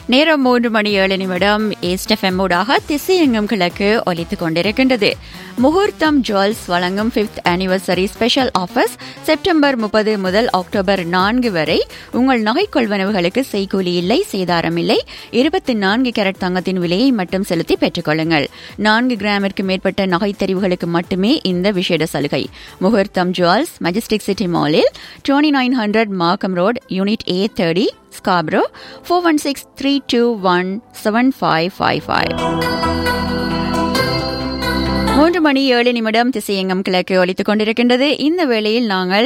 நேரம் மூன்று மணி ஏழு நிமிடம் ஏஸ்டெஃப்எம் ஊடாக திசையெங்கும் கிழக்கு ஒலித்துக் கொண்டிருக்கின்றது முகூர்த்தம் ஜுவல்ஸ் வழங்கும் fifth anniversary special offers September முப்பது முதல் அக்டோபர் நான்கு வரை உங்கள் நகை கொள்வனவுகளுக்கு செய்கூலி இல்லை சேதாரம் இல்லை இருபத்தி நான்கு கேரட் தங்கத்தின் விலையை மட்டும் செலுத்தி பெற்றுக்கொள்ளுங்கள் நான்கு கிராமிற்கு மேற்பட்ட நகை தெரிவுகளுக்கு மட்டுமே இந்த விசேட சலுகை முகூர்த்தம் ஜுவல்ஸ் மஜஸ்டிக் சிட்டி மாலில் twenty nine hundred Markham road unit A thirty Scarborough four one six three two one seven five five five மூன்று மணி ஏழு நிமிடம் திசையங்கம் கிழக்கு ஒலித்துக் கொண்டிருக்கின்றது இந்த வேளையில் நாங்கள்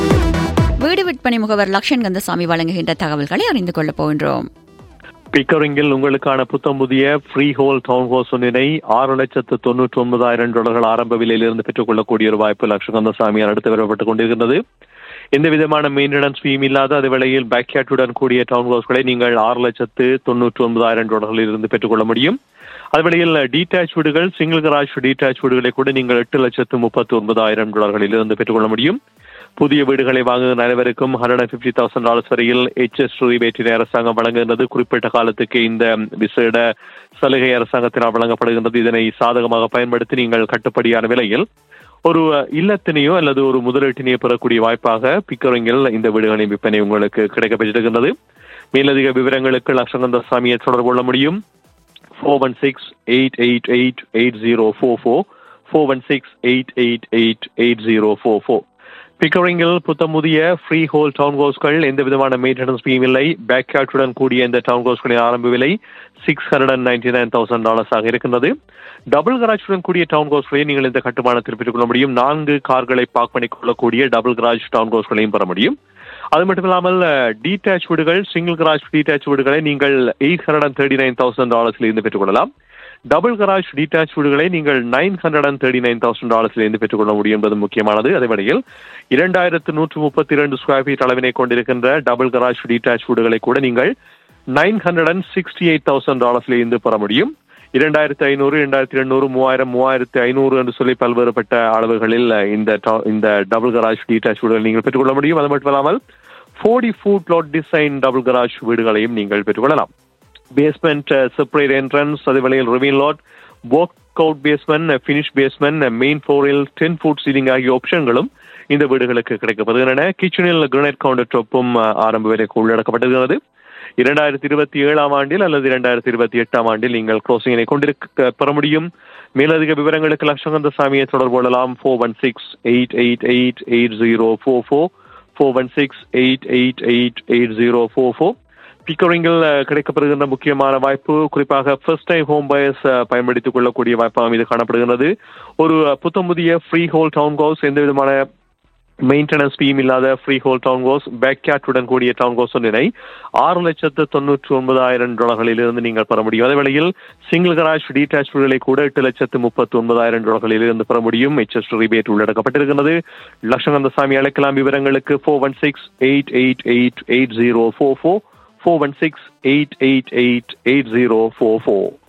வீடு விற்பனை முகவர் லக்ஷன் கந்தசாமி வழங்குகின்ற தகவல்களை அறிந்து கொள்ளப் போகின்றோம் பிக்கரிங்கில் உங்களுக்கான புத்தம் புதிய ஃப்ரீ ஹோல் டவுன் ஹோஸ் ஒன்றினை ஆறு லட்சத்து தொன்னூற்றி ஒன்பதாயிரம் டாலர்கள் ஆரம்ப விலையிலிருந்து பெற்றுக்கொள்ளக்கூடிய ஒரு வாய்ப்பு லட்சகந்தசாமியார் அடுத்து வரப்பட்டுக் கொண்டிருக்கின்றது எந்த விதமான மெயின்டெனன்ஸ் ஃபீம் இல்லாத அதே வேளையில் பேக்யாட்டுடன் கூடிய டவுன் ஹவுஸ்களை நீங்கள் ஆறு லட்சத்து தொன்னூற்றி ஒன்பதாயிரம் டாலர்களில் இருந்து பெற்றுக்கொள்ள முடியும் அதுவழியில் டீடாச் வீடுகள் சிங்கிள் கராஜ் டீடாச் வீடுகளை கூட நீங்கள் எட்டு லட்சத்து முப்பத்தி ஒன்பதாயிரம் டாலர்களில் இருந்து பெற்றுக்கொள்ள முடியும் புதிய வீடுகளை வாங்குகிற அனைவருக்கும் hundred and fifty thousand dollars வரையில் எச்எஸ் ரீபேட்டினை அரசாங்கம் வழங்குகின்றது குறிப்பிட்ட காலத்துக்கு இந்த விசேட சலுகை அரசாங்கத்தினால் வழங்கப்படுகின்றது இதனை சாதகமாக பயன்படுத்தி நீங்கள் கட்டுப்படியான விலையில் ஒரு இல்லத்தினையோ அல்லது ஒரு முதலீட்டினையோ பெறக்கூடிய வாய்ப்பாக பிக்கரிங்கில் இந்த வீடுகளின் விற்பனை உங்களுக்கு கிடைக்கப்பெற்றிருக்கின்றது மேலதிக விவரங்களுக்கு லட்சங்கந்த சாமியை தொடர்பு கொள்ள முடியும் four one six eight eight eight eight zero four four four one six eight eight eight eight zero four four பிக்கரிங்கில் புத்தமுதிய ஃப்ரீ ஹோல் டவுன் ஹவுஸ்கள் எந்த விதமான மெயின்டெனன்ஸ் ஃபீம் இல்லை பேக்யாட்டுடன் கூடிய இந்த டவுன் ஹவுஸ்களின் ஆரம்ப விலை six hundred and ninety nine thousand டாலர்ஸாக இருக்கின்றது டபுள் கராஜுடன் கூடிய டவுன் ஹவுஸ்களையும் நீங்கள் இந்த கட்டுமானத்தில் பெற்றுக்கொள்ள முடியும் நான்கு கார்களை பார்க் பண்ணி கொள்ளக்கூடிய டபுள் கராஜ் டவுன் ஹவுஸ்களையும் பெற முடியும் அது மட்டும் இல்லாமல் டீடாச் வீடுகள் சிங்கிள் கராஜ் டீடாச் வீடுகளை நீங்கள் eight hundred and thirty nine thousand டாலர்ஸ்ல இருந்து பெற்றுக்கொள்ளலாம் டபுள் கராஜ் டீடாச் வீடுகளை நீங்கள் nine hundred and thirty nine thousand டாலர்ஸ்ல இருந்து பெற்றுக்கொள்ள முடியும் என்பது முக்கியமானது அதே வழியில் இரண்டாயிரத்து நூற்று முப்பத்தி இரண்டு ஸ்கொயர் ஃபீட் அளவினை கொண்டிருக்கின்ற டபுள் கராஜ் டீடாச் வீடுகளை கூட நீங்கள் nine hundred and sixty eight thousand டாலர்ஸ்ல இருந்து பெற முடியும் இரண்டாயிரத்தி ஐநூறு இரண்டாயிரத்தி எண்ணூறு மூவாயிரம் மூவாயிரத்தி ஐநூறு என்று சொல்லி பல்வேறுபட்ட அளவுகளில் இந்த இந்த டபுள் கராஜ் டீடாச் வீடுகள் நீங்கள் பெற்றுக்கொள்ள முடியும் அது மட்டும் இல்லாமல் forty foot lot design double garage வீடுகளையும் நீங்கள் பெற்றுக்கொள்ளலாம் பேஸ்மெண்ட் செப்பரேட் என்ட்ரன்ஸ் அதே வேளையில் ravine lot work out basement finish basement main ஃப்ளோரில் டென் ஃபுட் சீலிங் ஆகிய ஆப்ஷன்களும் இந்த வீடுகளுக்கு கிடைக்கப்படுகின்றன கிச்சனில் கிரனைட் கவுண்டர் டாப்பும் ஆரம்ப விலைக்கு உள்ளடக்கப்பட்டிருக்கிறது இரண்டாயிரத்தி இருபத்தி ஏழாம் ஆண்டில் அல்லது இரண்டாயிரத்தி இருபத்தி எட்டாம் ஆண்டில் நீங்கள் க்ளோசிங்கினை கொண்டிருக்க பெற முடியும் மேலதிக விவரங்களுக்கு லட்சங்கந்த சாமியை தொடர்பு கொள்ளலாம் four one six eight eight eight eight zero four four four one six eight eight eight eight zero four four பிக்கரிங்கில் கிடைக்கப்படுகின்ற முக்கியமான வாய்ப்பு குறிப்பாக ஃபர்ஸ்ட் டைம் ஹோம் பயர்ஸ் பயன்படுத்திக் கொள்ளக்கூடிய வாய்ப்பாக இது காணப்படுகிறது ஒரு புத்தம் புதிய ஃப்ரீ ஹோல் டவுன் ஹவுஸ் எந்த விதமான மெயின்டெனன்ஸ் ஃபீம் இல்லாத ஃப்ரீ ஹோல் டவுன் ஹவுஸ் பேக்யாட்டுடன் கூடிய டவுன் ஹவுஸ் ஒன்றினை ஆறு லட்சத்து தொண்ணூற்றி ஒன்பதாயிரம் டாலர்களில் இருந்து நீங்கள் பெற முடியும் அதே வேளையில் சிங்கிள் கராஜ் டீடாச் வீடுகளை கூட எட்டு லட்சத்து முப்பத்தி ஒன்பதாயிரம் டாலர்களில் இருந்து பெற முடியும் எச்எஸ் ரிபேட் உள்ளடக்கப்பட்டிருக்கிறது லட்சங்கந்த சாமி அழைக்கலாம் விவரங்களுக்கு four one six eight eight eight eight zero four four four one six eight eight eight eight zero four four